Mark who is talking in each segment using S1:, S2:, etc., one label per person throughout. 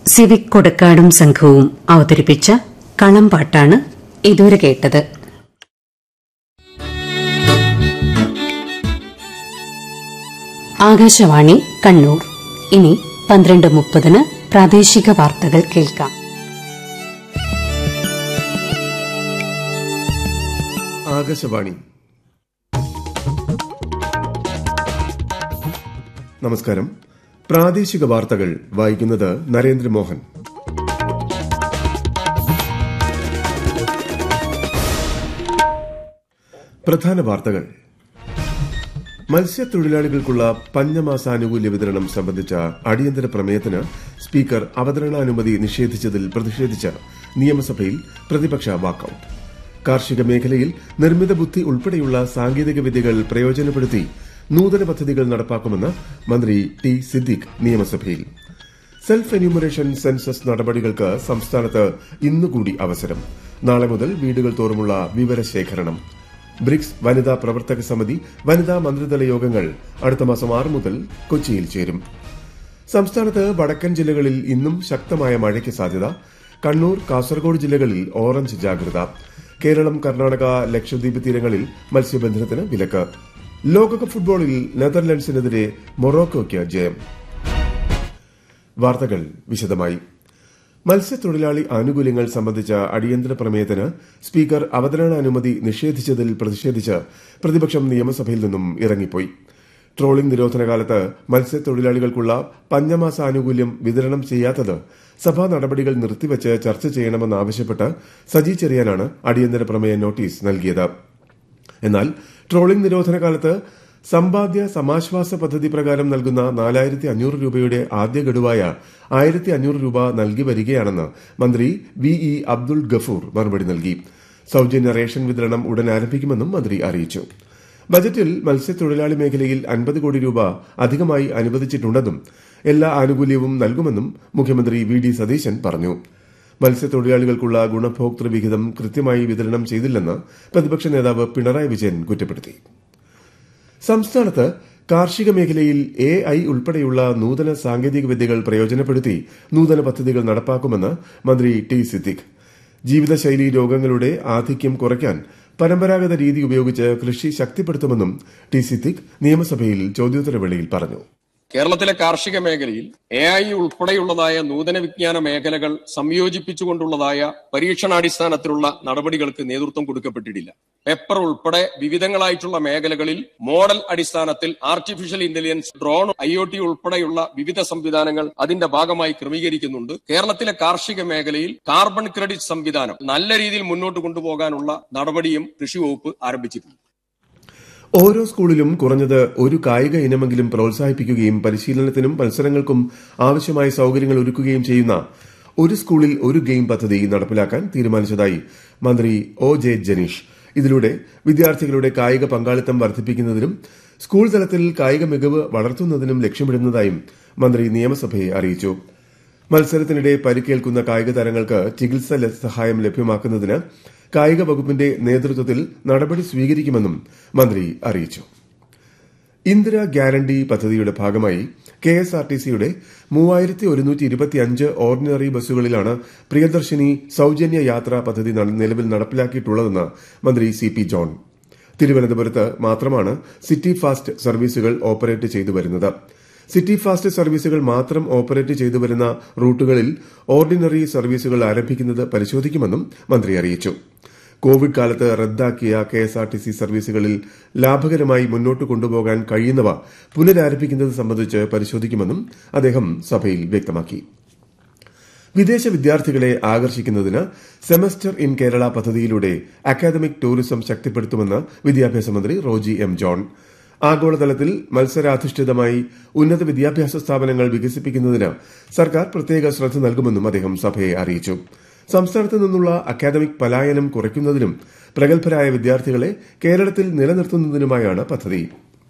S1: civic കൊടക്കാടും സംഘവും അവതരിപ്പിച്ച കളംപാട്ടാണ് ഇതുവരെ കേട്ടത് ആകാശവാണി കണ്ണൂർ ഇനി പന്ത്രണ്ട് മുപ്പതിന് പ്രാദേശിക വാർത്തകൾ കേൾക്കാം
S2: ആകാശവാണി നമസ്കാരം പ്രാദേശിക വാർത്തകൾ വായിക്കുന്നത് നരേന്ദ്രമോഹൻ പ്രധാന വാർത്തകൾ മത്സ്യത്തൊഴിലാളികൾക്കുള്ള പഞ്ഞമാസാനുകൂല്യ വിതരണം സംബന്ധിച്ച അടിയന്തര പ്രമേയത്തിന് സ്പീക്കർ അവതരണാനുമതി നിഷേധിച്ചതിൽ പ്രതിഷേധിച്ച് നിയമസഭയിൽ പ്രതിപക്ഷ വാക്കൌട്ട് കാർഷിക മേഖലയിൽ നിർമ്മിത ബുദ്ധി ഉൾപ്പെടെയുള്ള സാങ്കേതിക വിദ്യകൾ പ്രയോജനപ്പെടുത്തി നൂതന പദ്ധതികൾ നടപ്പാക്കുമെന്ന് മന്ത്രി ടി സിദ്ദിഖ് നിയമസഭയിൽ സെൽഫ് എന്യൂമറേഷൻ സെൻസസ് നടപടികൾക്ക് സംസ്ഥാനത്ത് ഇന്നുകൂടി അവസരം നാളെ മുതൽ വീടുകൾ തോറുമുള്ള വിവരശേഖരണം ബ്രിക്സ് വനിതാ പ്രവർത്തക സമിതി വനിതാ മന്ത്രിതല യോഗങ്ങൾ അടുത്ത മാസം ആറ് മുതൽ കൊച്ചിയിൽ ചേരും സംസ്ഥാനത്ത് വടക്കൻ ജില്ലകളിൽ ഇന്നും ശക്തമായ മഴയ്ക്ക് സാധ്യത കണ്ണൂർ കാസർഗോഡ് ജില്ലകളിൽ ഓറഞ്ച് ജാഗ്രത കേരളം കർണാടക ലക്ഷദ്വീപ് തീരങ്ങളിൽ മത്സ്യബന്ധനത്തിന് വിലക്ക് ലോകകപ്പ് ഫുട്ബോളിൽ നെതർലൻഡ്സിനെതിരെ മൊറോക്കോയ്ക്ക് ജയം വാർത്തകൾ വിശദമായി മത്സ്യത്തൊഴിലാളി ആനുകൂല്യങ്ങൾ സംബന്ധിച്ച അടിയന്തര പ്രമേയത്തിന് സ്പീക്കർ അവതരണാനുമതി നിഷേധിച്ചതിൽ പ്രതിഷേധിച്ച് പ്രതിപക്ഷം നിയമസഭയിൽ നിന്നും ഇറങ്ങിപ്പോയി ട്രോളിംഗ് നിരോധന കാലത്ത് മത്സ്യത്തൊഴിലാളികൾക്കുള്ള പഞ്ഞമാസ ആനുകൂല്യം വിതരണം ചെയ്യാത്തത് സഭാ നടപടികൾ നിർത്തിവച്ച് ചർച്ച ചെയ്യണമെന്നാവശ്യപ്പെട്ട് സജി ചെറിയാനാണ് അടിയന്തര പ്രമേയ നോട്ടീസ് നൽകിയത് എന്നാൽ ട്രോളിംഗ് നിരോധന കാലത്ത് സമ്പാദ്യ സമാശ്വാസ പദ്ധതി പ്രകാരം നൽകുന്ന നാലായിരത്തി അഞ്ഞൂറ് രൂപയുടെ ആദ്യ ഗഡുവായ ആയിരത്തി അഞ്ഞൂറ് രൂപ നൽകി വരികയാണെന്ന് മന്ത്രി വി ഇ അബ്ദുൾ ഗഫൂർ മറുപടി നൽകി സൌജന്യ റേഷൻ വിതരണം ഉടൻ ആരംഭിക്കുമെന്നും മന്ത്രി അറിയിച്ചു ബജറ്റിൽ മത്സ്യത്തൊഴിലാളി മേഖലയിൽ അൻപത് കോടി രൂപ അധികമായി അനുവദിച്ചിട്ടുണ്ടെന്നും എല്ലാ ആനുകൂല്യവും നൽകുമെന്നും മുഖ്യമന്ത്രി വി ഡി സതീശൻ പറഞ്ഞു മത്സ്യത്തൊഴിലാളികൾക്കുള്ള ഗുണഭോക്തൃ വിഹിതം കൃത്യമായി വിതരണം ചെയ്തില്ലെന്ന് പ്രതിപക്ഷ നേതാവ് പിണറായി വിജയൻ കുറ്റപ്പെടുത്തി സംസ്ഥാനത്ത് കാർഷിക മേഖലയിൽ എ ഐ ഉൾപ്പെടെയുള്ള നൂതന സാങ്കേതിക വിദ്യകൾ പ്രയോജനപ്പെടുത്തി നൂതന പദ്ധതികൾ നടപ്പാക്കുമെന്ന് മന്ത്രി ടി സിദ്ദിഖ് ജീവിതശൈലി രോഗങ്ങളുടെ ആധിക്യം കുറയ്ക്കാൻ പരമ്പരാഗത രീതി ഉപയോഗിച്ച് കൃഷി ശക്തിപ്പെടുത്തുമെന്നും ടി സിദ്ദിഖ് നിയമസഭയിൽ ചോദ്യോത്തരവേളയിൽ പറഞ്ഞു
S3: കേരളത്തിലെ കാർഷിക മേഖലയിൽ എ ഐ ഉൾപ്പെടെയുള്ളതായ നൂതന വിജ്ഞാന മേഖലകൾ സംയോജിപ്പിച്ചുകൊണ്ടുള്ളതായ പരീക്ഷണാടിസ്ഥാനത്തിലുള്ള നടപടികൾക്ക് നേതൃത്വം കൊടുക്കപ്പെട്ടിട്ടില്ല പെപ്പർ ഉൾപ്പെടെ വിവിധങ്ങളായിട്ടുള്ള മേഖലകളിൽ മോഡൽ അടിസ്ഥാനത്തിൽ artificial intelligence drone I O T ഉൾപ്പെടെയുള്ള വിവിധ സംവിധാനങ്ങൾ അതിന്റെ ഭാഗമായി ക്രമീകരിക്കുന്നുണ്ട് കേരളത്തിലെ കാർഷിക മേഖലയിൽ കാർബൺ ക്രെഡിറ്റ് സംവിധാനം നല്ല രീതിയിൽ മുന്നോട്ട് കൊണ്ടുപോകാനുള്ള നടപടിയും കൃഷി വകുപ്പ് ആരംഭിച്ചിട്ടുണ്ട്
S2: ഓരോ സ്കൂളിലും കുറഞ്ഞത് ഒരു കായിക ഇനമെങ്കിലും പ്രോത്സാഹിപ്പിക്കുകയും പരിശീലനത്തിനും മത്സരങ്ങൾക്കും ആവശ്യമായ സൌകര്യങ്ങൾ ഒരുക്കുകയും ചെയ്യുന്ന ഒരു സ്കൂളിൽ ഒരു ഗെയിം പദ്ധതി നടപ്പിലാക്കാൻ തീരുമാനിച്ചതായി മന്ത്രി ഒ ജെ ജനീഷ് ഇതിലൂടെ വിദ്യാർത്ഥികളുടെ കായിക പങ്കാളിത്തം വർദ്ധിപ്പിക്കുന്നതിനും സ്കൂൾ തലത്തിൽ കായിക മികവ് വളർത്തുന്നതിനും ലക്ഷ്യമിടുന്നതായും മന്ത്രി നിയമസഭയെ അറിയിച്ചു മത്സരത്തിനിടെ പരിക്കേൽക്കുന്ന കായിക താരങ്ങൾക്ക് ചികിത്സ സഹായം ലഭ്യമാക്കുന്നതിന് കായിക വകുപ്പിന്റെ നേതൃത്വത്തിൽ നടപടി സ്വീകരിക്കുമെന്നും മന്ത്രി അറിയിച്ചു ഇന്ദിര ഗ്യാരണ്ടി പദ്ധതിയുടെ ഭാഗമായി കെ എസ് ആർ ടി സിയുടെ മൂവായിരത്തി ഒരുന്നൂറ്റി ഇരുപത്തിയഞ്ച് ഓർഡിനറി ബസ്സുകളിലാണ് പ്രിയദർശിനി സൌജന്യ യാത്രാ പദ്ധതി നിലവിൽ നടപ്പിലാക്കിയിട്ടുള്ളതെന്ന് മന്ത്രി സി പി ജോൺ തിരുവനന്തപുരത്ത് മാത്രമാണ് സിറ്റി ഫാസ്റ്റ് സർവീസുകൾ ഓപ്പറേറ്റ് ചെയ്തു വരുന്നത് സിറ്റി ഫാസ്റ്റ് സർവീസുകൾ മാത്രം ഓപ്പറേറ്റ് ചെയ്തു വരുന്ന റൂട്ടുകളിൽ ഓർഡിനറി സർവീസുകൾ ആരംഭിക്കുന്നത് പരിശോധിക്കുമെന്നും മന്ത്രി അറിയിച്ചു കോവിഡ് കാലത്ത് റദ്ദാക്കിയ കെഎസ്ആർടിസി സർവീസുകളിൽ ലാഭകരമായി മുന്നോട്ട് കൊണ്ടുപോകാൻ കഴിയുന്നവ പുനരാരംഭിക്കുന്നത് സംബന്ധിച്ച് പരിശോധിക്കുമെന്നും അദ്ദേഹം സഭയിൽ വ്യക്തമാക്കി വിദേശ വിദ്യാർത്ഥികളെ ആകർഷിക്കുന്നതിന് സെമസ്റ്റർ ഇൻ കേരള പദ്ധതിയിലൂടെ അക്കാദമിക് ടൂറിസം ശക്തിപ്പെടുത്തുമെന്ന് വിദ്യാഭ്യാസ മന്ത്രി റോജി എം ജോൺ ആഗോളതലത്തിൽ മത്സരാധിഷ്ഠിതമായി ഉന്നത വിദ്യാഭ്യാസ സ്ഥാപനങ്ങൾ വികസിപ്പിക്കുന്നതിന് സർക്കാർ പ്രത്യേക ശ്രദ്ധ നൽകുമെന്നും അദ്ദേഹം സഭയെ അറിയിച്ചു സംസ്ഥാനത്ത് നിന്നുള്ള അക്കാദമിക് പലായനം കുറയ്ക്കുന്നതിനും പ്രഗത്ഭരായ വിദ്യാർത്ഥികളെ കേരളത്തിൽ നിലനിർത്തുന്നതിനുമായാണ് പദ്ധതി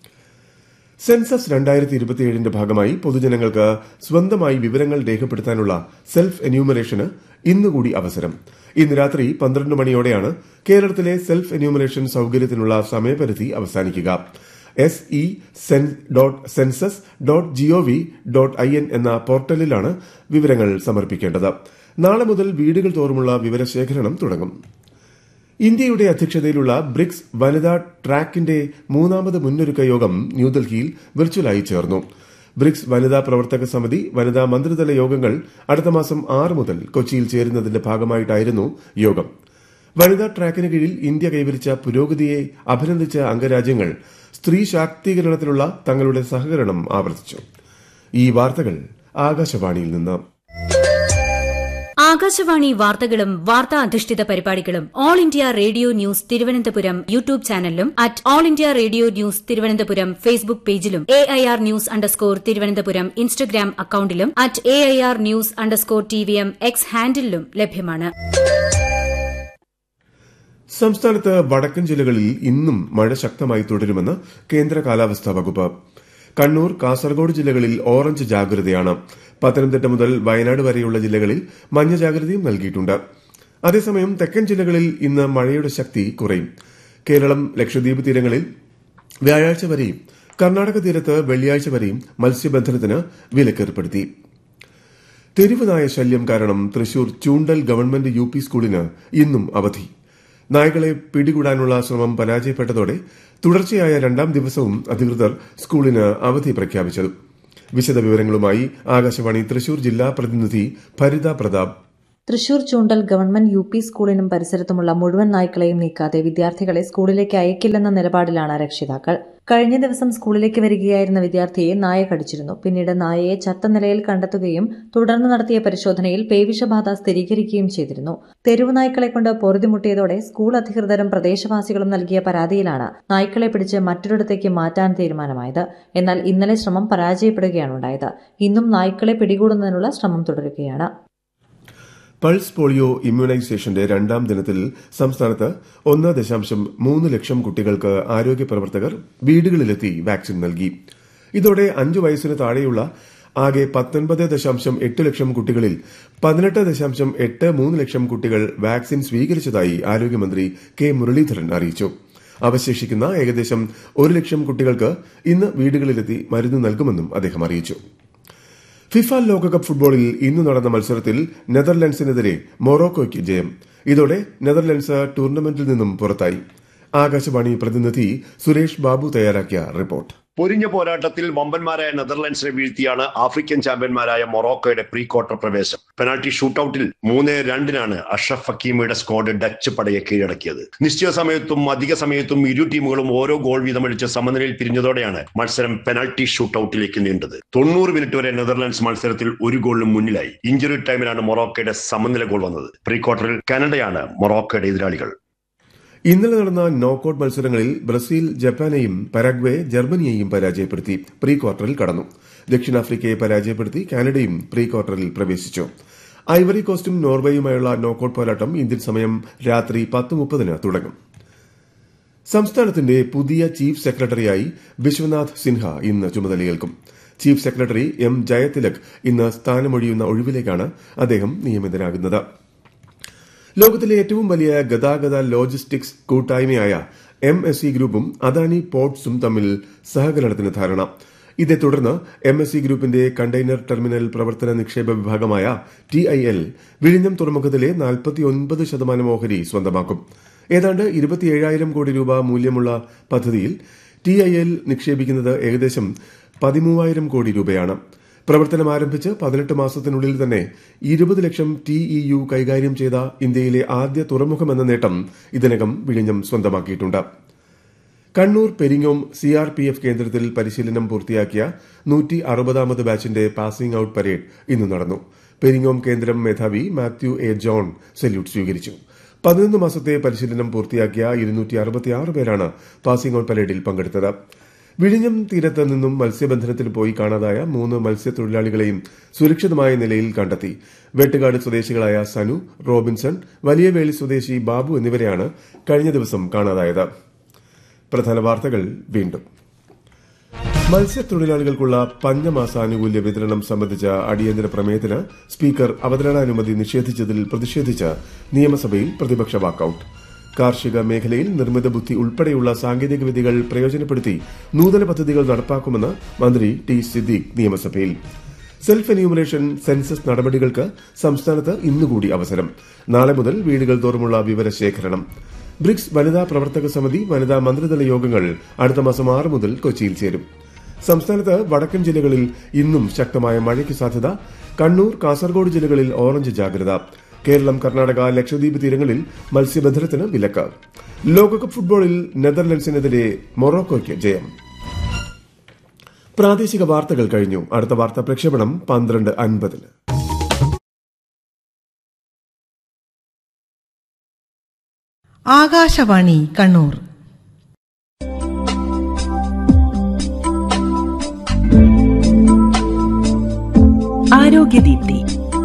S2: സെൻസസ് രണ്ടായിരത്തി ഇരുപത്തിയേഴിന്റെ ഭാഗമായി പൊതുജനങ്ങൾക്ക് സ്വന്തമായി വിവരങ്ങൾ രേഖപ്പെടുത്താനുള്ള സെൽഫ് എന്യൂമറേഷന് ഇന്നുകൂടി അവസരം ഇന്ന് രാത്രി പന്ത്രണ്ട് മണിയോടെയാണ് കേരളത്തിലെ സെൽഫ് എന്യൂമറേഷൻ സൌകര്യത്തിനുള്ള സമയപരിധി അവസാനിക്കുക S E dot census dot GOV dot I N എന്ന പോർട്ടലിലാണ് വിവരങ്ങൾ സമർപ്പിക്കേണ്ടത് നാളെ മുതൽ വീടുകൾ തോറുമുള്ള വിവരശേഖരണം തുടങ്ങും ഇന്ത്യയുടെ അധ്യക്ഷതയിലുള്ള ബ്രിക്സ് വനിതാ ട്രാക്കിന്റെ മൂന്നാമത് മുന്നൊരുക്ക യോഗം ന്യൂഡൽഹിയിൽ വിർച്വലായി ചേർന്നു ബ്രിക്സ് വനിതാ പ്രവർത്തക സമിതി വനിതാ മന്ത്രിതല യോഗങ്ങൾ അടുത്ത മാസം ആറ് മുതൽ കൊച്ചിയിൽ ചേരുന്നതിന്റെ ഭാഗമായിട്ടായിരുന്നു യോഗം വനിതാ ട്രാക്കിന് കീഴിൽ ഇന്ത്യ കൈവരിച്ച പുരോഗതിയെ അഭിനന്ദിച്ച അംഗരാജ്യങ്ങൾ സ്ത്രീ ശാക്തീകരണത്തിലുള്ള തങ്ങളുടെ സഹകരണം ആവർത്തിച്ചു ഈ വാർത്തകൾ ആകാശവാണിയിൽ നിന്ന്
S4: ആകാശവാണി വാർത്തകളും വാർത്താ അധിഷ്ഠിത പരിപാടികളും All India Radio News Thiruvananthapuram YouTube ചാനലിലും at All India Radio News Thiruvananthapuram Facebook പേജിലും A I R news underscore Thiruvananthapuram Instagram അക്കൌണ്ടിലും at A I R news underscore T V M X ഹാൻഡിലും ലഭ്യമാണ്
S2: സംസ്ഥാനത്ത് വടക്കൻ ജില്ലകളിൽ ഇന്നും മഴ ശക്തമായി തുടരുമെന്ന് കേന്ദ്ര കാലാവസ്ഥാ വകുപ്പ് കണ്ണൂർ കാസർഗോഡ് ജില്ലകളിൽ ഓറഞ്ച് ജാഗ്രതയാണ് പത്തനംതിട്ട മുതൽ വയനാട് വരെയുള്ള ജില്ലകളിൽ മഞ്ഞ ജാഗ്രതയും നൽകിയിട്ടുണ്ട് അതേസമയം തെക്കൻ ജില്ലകളിൽ ഇന്ന് മഴയുടെ ശക്തി കുറയും കേരളം ലക്ഷദ്വീപ് തീരങ്ങളിൽ വ്യാഴാഴ്ച വരെയും കർണാടക തീരത്ത് വെള്ളിയാഴ്ച വരെയും മത്സ്യബന്ധനത്തിന് വിലക്കേർപ്പെടുത്തി തെരുവുനായ ശല്യം കാരണം Thrissur Choondal government U P സ്കൂളിന് ഇന്നും അവധി നായകളെ പിടികൂടാനുള്ള ശ്രമം പരാജയപ്പെട്ടതോടെ തുടർച്ചയായ രണ്ടാം ദിവസവും അധികൃതർ സ്കൂളിന് അവധി പ്രഖ്യാപിച്ചത് വിശദവിവരങ്ങളുമായി ആകാശവാണി തൃശൂർ ജില്ലാ പ്രതിനിധി Bharitha Prathap
S5: Thrissur Choondal government U P സ്കൂളിനും പരിസരത്തുമുള്ള മുഴുവൻ നായ്ക്കളെയും നീക്കാതെ വിദ്യാർത്ഥികളെ സ്കൂളിലേക്ക് അയക്കില്ലെന്ന നിലപാടിലാണ് രക്ഷിതാക്കൾ കഴിഞ്ഞ ദിവസം സ്കൂളിലേക്ക് വരികയായിരുന്ന വിദ്യാർത്ഥിയെ നായ കടിച്ചിരുന്നു പിന്നീട് നായയെ ചത്ത നിലയിൽ കണ്ടെത്തുകയും തുടർന്ന് നടത്തിയ പരിശോധനയിൽ പേവിഷബാധ സ്ഥിരീകരിക്കുകയും ചെയ്തിരുന്നു തെരുവു നായ്ക്കളെ കൊണ്ട് പൊറുതിമുട്ടിയതോടെ സ്കൂൾ അധികൃതരും പ്രദേശവാസികളും നൽകിയ പരാതിയിലാണ് നായ്ക്കളെ പിടിച്ച് മറ്റൊരിടത്തേക്ക് മാറ്റാൻ തീരുമാനമായത് എന്നാൽ ഇന്നലെ ശ്രമം പരാജയപ്പെടുകയാണുണ്ടായത് ഇന്നും നായ്ക്കളെ പിടികൂടുന്നതിനുള്ള ശ്രമം തുടരുകയാണ്
S2: പൾസ് പോളിയോ ഇമ്മ്യൂണൈസേഷന്റെ രണ്ടാം ദിനത്തിൽ സംസ്ഥാനത്ത് ഒന്ന് ദശാംശം മൂന്ന് ലക്ഷം കുട്ടികൾക്ക് ആരോഗ്യ പ്രവർത്തകർ വീടുകളിലെത്തി വാക്സിൻ നൽകി ഇതോടെ അഞ്ചു വയസ്സിന് താഴെയുള്ള ആകെ പത്തൊൻപത് ദശാംശം എട്ട് ലക്ഷം കുട്ടികളിൽ പതിനെട്ട് ദശാംശം എട്ട് മൂന്ന് ലക്ഷം കുട്ടികൾ വാക്സിൻ സ്വീകരിച്ചതായി ആരോഗ്യമന്ത്രി കെ മുരളീധരൻ അറിയിച്ചു അവശേഷിക്കുന്ന ഏകദേശം ഒരു ലക്ഷം കുട്ടികൾക്ക് ഇന്ന് വീടുകളിലെത്തി മരുന്ന് നൽകുമെന്നും അദ്ദേഹം അറിയിച്ചു ഫിഫ ലോകകപ്പ് ഫുട്ബോളിൽ ഇന്ന് നടന്ന മത്സരത്തിൽ നെതർലൻഡ്സിനെതിരെ മൊറോക്കോയ്ക്ക് ജയം ഇതോടെ നെതർലൻഡ്സ് ടൂർണമെന്റിൽ നിന്നും പുറത്തായി ആകാശവാണി പ്രതിനിധി സുരേഷ് ബാബു തയ്യാറാക്കിയ റിപ്പോർട്ട്
S6: പൊരിഞ്ഞ പോരാട്ടത്തിൽ വമ്പന്മാരായ നെതർലൻഡ്സിനെ വീഴ്ത്തിയാണ് ആഫ്രിക്കൻ ചാമ്പ്യന്മാരായ മൊറോക്കോയുടെ പ്രീ ക്വാർട്ടർ പ്രവേശം പെനാൽറ്റി ഷൂട്ടൌട്ടിൽ മൂന്ന് രണ്ടിനാണ് അഷ്റഫ് ഹക്കീമയുടെ സ്ക്വാഡ് ഡച്ച് പടയെ കീഴടക്കിയത് നിശ്ചയ സമയത്തും അധിക സമയത്തും ഇരു ടീമുകളും ഓരോ ഗോൾ വീതമടിച്ച് സമനിലയിൽ പിരിഞ്ഞതോടെയാണ് മത്സരം പെനാൽറ്റി ഷൂട്ടൌട്ടിലേക്ക് നീണ്ടത് തൊണ്ണൂറ് മിനിറ്റ് വരെ നെതർലൻഡ്സ് മത്സരത്തിൽ ഒരു ഗോളിനും മുന്നിലായി ഇഞ്ചുറി ടൈമിലാണ് മൊറോക്കോയുടെ സമനില ഗോൾ വന്നത് പ്രീ ക്വാർട്ടറിൽ കാനഡയാണ് മൊറോക്കോയുടെ എതിരാളികൾ
S2: ഇന്നലെ നടന്ന നോക്കൌട്ട് മത്സരങ്ങളിൽ ബ്രസീൽ ജപ്പാനെയും പരാഗ്വെ ജർമ്മനിയെയും പരാജയപ്പെടുത്തി പ്രീ ക്വാർട്ടറിൽ കടന്നു ദക്ഷിണാഫ്രിക്കയെ പരാജയപ്പെടുത്തി കാനഡയും പ്രീ ക്വാർട്ടറിൽ പ്രവേശിച്ചു ഐവറി കോസ്റ്റും നോർവേയുമായുള്ള നോക്കൌട്ട് പോരാട്ടം ഇന്ത്യൻ സമയം രാത്രി പത്ത് മുപ്പതിന് തുടങ്ങും സംസ്ഥാനത്തിന്റെ പുതിയ ചീഫ് സെക്രട്ടറിയായി വിശ്വനാഥ് സിൻഹ ഇന്ന് ചുമതലയേൽക്കും ചീഫ് സെക്രട്ടറി എം ജയതിലക് ഇന്ന് സ്ഥാനമൊഴിയുന്ന ഒഴിവിലേക്കാണ് അദ്ദേഹം നിയമിതനാകുന്നത് ലോകത്തിലെ ഏറ്റവും വലിയ ഗതാഗത ലോജിസ്റ്റിക്സ് കൂട്ടായ്മയായ എം എസ് സി ഗ്രൂപ്പും അദാനി പോർട്സും തമ്മിൽ സഹകരണത്തിന് ധാരണ ഇതേ തുടർന്ന് എം എസ് സി ഗ്രൂപ്പിന്റെ കണ്ടെയ്നർ ടെർമിനൽ പ്രവർത്തന നിക്ഷേപ വിഭാഗമായ ടി ഐ എൽ വിഴിഞ്ഞം തുറമുഖത്തിലെ നാൽപ്പത്തിയൊൻപത് ശതമാനം ഓഹരി സ്വന്തമാക്കും ഏതാണ്ട് ഇരുപത്തിയേഴായിരം കോടി രൂപ മൂല്യമുള്ള പദ്ധതിയിൽ ടി ഐ എൽ നിക്ഷേപിക്കുന്നത് ഏകദേശം പതിമൂവായിരം കോടി രൂപയാണ് പ്രവർത്തനം ആരംഭിച്ച് പതിനെട്ട് മാസത്തിനുള്ളിൽ തന്നെ ഇരുപത് ലക്ഷം ടി ഇ യു കൈകാര്യം ചെയ്ത ഇന്ത്യയിലെ ആദ്യ തുറമുഖമെന്ന നേട്ടം ഇതിനകം വിഴിഞ്ഞം സ്വന്തമാക്കിയിട്ടുണ്ട് Kannur Peringome C R P F കേന്ദ്രത്തിൽ പരിശീലനം പൂർത്തിയാക്കിയ നൂറ്റി അറുപതാമത് ബാച്ചിന്റെ പാസിംഗ് ഔട്ട് പരേഡ് ഇന്ന് നടന്നു പെരിങ്ങോം കേന്ദ്രം മേധാവി മാത്യു എ ജോൺ സല്യൂട്ട് സ്വീകരിച്ചു പതിനൊന്ന് മാസത്തെ പരിശീലനം പൂർത്തിയാക്കിയ ഇരുന്നൂറ്റി അറുപത്തിയാറ് പേരാണ് പാസിംഗ് ഔട്ട് പരേഡിൽ പങ്കെടുത്തത് വിഴിഞ്ഞം തീരത്ത് നിന്നും മത്സ്യബന്ധനത്തിന് പോയി കാണാതായ മൂന്ന് മത്സ്യത്തൊഴിലാളികളെയും സുരക്ഷിതമായ നിലയിൽ കണ്ടെത്തി വെട്ടുകാട് സ്വദേശികളായ സനു റോബിൻസൺ വലിയവേളി സ്വദേശി ബാബു എന്നിവരെയാണ് കഴിഞ്ഞ ദിവസം കാണാതായത് പ്രധാന വാർത്തകൾ വീണ്ടും മത്സ്യത്തൊഴിലാളികൾക്കുള്ള പഞ്ഞമാസാനുകൂല്യ വിതരണം സംബന്ധിച്ച അടിയന്തര പ്രമേയത്തിന് സ്പീക്കർ അവതരണാനുമതി നിഷേധിച്ചതിൽ പ്രതിഷേധിച്ച് നിയമസഭയിൽ പ്രതിപക്ഷ വാക്കൌട്ട് കാർഷിക മേഖലയിൽ നിർമ്മിത ബുദ്ധി ഉൾപ്പെടെയുള്ള സാങ്കേതിക വിദ്യകൾ പ്രയോജനപ്പെടുത്തി നൂതന പദ്ധതികൾ നടപ്പാക്കുമെന്ന് മന്ത്രി ടി സിദ്ദീഖ് നിയമസഭയിൽ സെൽഫ് എന്യൂമറേഷൻ സെൻസസ് നടപടികൾക്ക് സംസ്ഥാനത്ത് ഇന്നുകൂടി അവസരം നാളെ മുതൽ വീടുകൾ തോറുമുള്ള വിവരശേഖരണം ബ്രിക്സ് വനിതാ പ്രവർത്തക സമിതി വനിതാ മന്ത്രിതല യോഗങ്ങൾ അടുത്ത മാസം ആറ് മുതൽ കൊച്ചിയിൽ ചേരും സംസ്ഥാനത്ത് വടക്കൻ ജില്ലകളിൽ ഇന്നും ശക്തമായ മഴയ്ക്ക് സാധ്യത കണ്ണൂർ കാസർഗോഡ് ജില്ലകളിൽ ഓറഞ്ച് ജാഗ്രത കേരളം കർണാടക ലക്ഷദ്വീപ് തീരങ്ങളിൽ മത്സ്യബന്ധനത്തിന് വിലക്ക് ലോകകപ്പ് ഫുട്ബോളിൽ നെതർലൻഡ്സിനെതിരെ മൊറോക്കോയ്ക്ക് ജയം പ്രാദേശിക വാർത്തകൾ കഴിഞ്ഞു അടുത്ത വാർത്താ പ്രക്ഷേപണം പന്ത്രണ്ട് അൻപതിന്
S7: ആകാശവാണി കണ്ണൂർ